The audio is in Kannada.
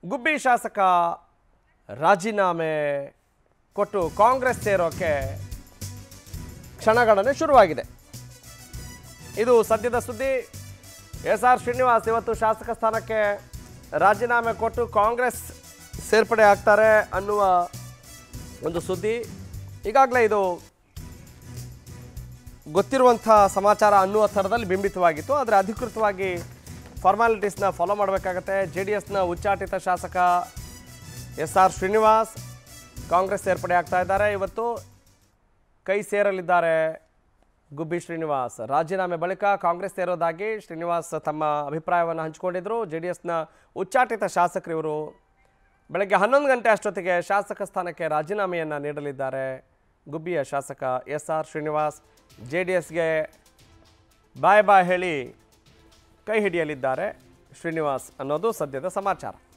ಗುಬ್ಬಿ ಶಾಸಕ ರಾಜೀನಾಮೆ ಕೊಟ್ಟು ಕಾಂಗ್ರೆಸ್ ಸೇರೋಕ್ಕೆ ಕ್ಷಣಗಣನೆ ಶುರುವಾಗಿದೆ ಇದು ಸದ್ಯದ ಸುದ್ದಿ ಎಸ್ ಆರ್ ಶ್ರೀನಿವಾಸ್ ಇವತ್ತು ಶಾಸಕ ಸ್ಥಾನಕ್ಕೆ ರಾಜೀನಾಮೆ ಕೊಟ್ಟು ಕಾಂಗ್ರೆಸ್ ಸೇರ್ಪಡೆ ಆಗ್ತಾರೆ ಅನ್ನುವ ಒಂದು ಸುದ್ದಿ ಈಗಾಗಲೇ ಇದು ಗೊತ್ತಿರುವಂಥ ಸಮಾಚಾರ ಅನ್ನುವ ಥರದಲ್ಲಿ ಬಿಂಬಿತವಾಗಿತ್ತು ಆದರೆ ಅಧಿಕೃತವಾಗಿ ಫಾರ್ಮಾಲಿಟೀಸ್ನ ಫಾಲೋ ಮಾಡಬೇಕಾಗತ್ತೆ ಜೆ ಡಿ ಎಸ್ನ ಉಚ್ಚಾಟಿತ ಶಾಸಕ ಎಸ್ ಆರ್ ಶ್ರೀನಿವಾಸ್ ಕಾಂಗ್ರೆಸ್ ಸೇರ್ಪಡೆ ಆಗ್ತಾ ಇದ್ದಾರೆ ಇವತ್ತು ಕೈ ಸೇರಲಿದ್ದಾರೆ ಗುಬ್ಬಿ ಶ್ರೀನಿವಾಸ್ ರಾಜೀನಾಮೆ ಬಳಿಕ ಕಾಂಗ್ರೆಸ್ ಸೇರೋದಾಗಿ ಶ್ರೀನಿವಾಸ್ ತಮ್ಮ ಅಭಿಪ್ರಾಯವನ್ನು ಹಂಚಿಕೊಂಡಿದ್ದರು ಜೆ ಡಿ ಎಸ್ನ ಉಚ್ಚಾಟಿತ ಶಾಸಕರು ಇವರು ಬೆಳಗ್ಗೆ ಹನ್ನೊಂದು ಗಂಟೆ ಅಷ್ಟೊತ್ತಿಗೆ ಶಾಸಕ ಸ್ಥಾನಕ್ಕೆ ರಾಜೀನಾಮೆಯನ್ನು ನೀಡಲಿದ್ದಾರೆ ಗುಬ್ಬಿಯ ಶಾಸಕ S R Srinivas J D ಎಸ್ಗೆ ಬಾಯ್ ಬಾಯ್ ಹೇಳಿ ಕೈ ಹಿಡಿಯಲಿದ್ದಾರೆ ಶ್ರೀನಿವಾಸ್ ಅನ್ನೋದು ಸದ್ಯದ ಸಮಾಚಾರ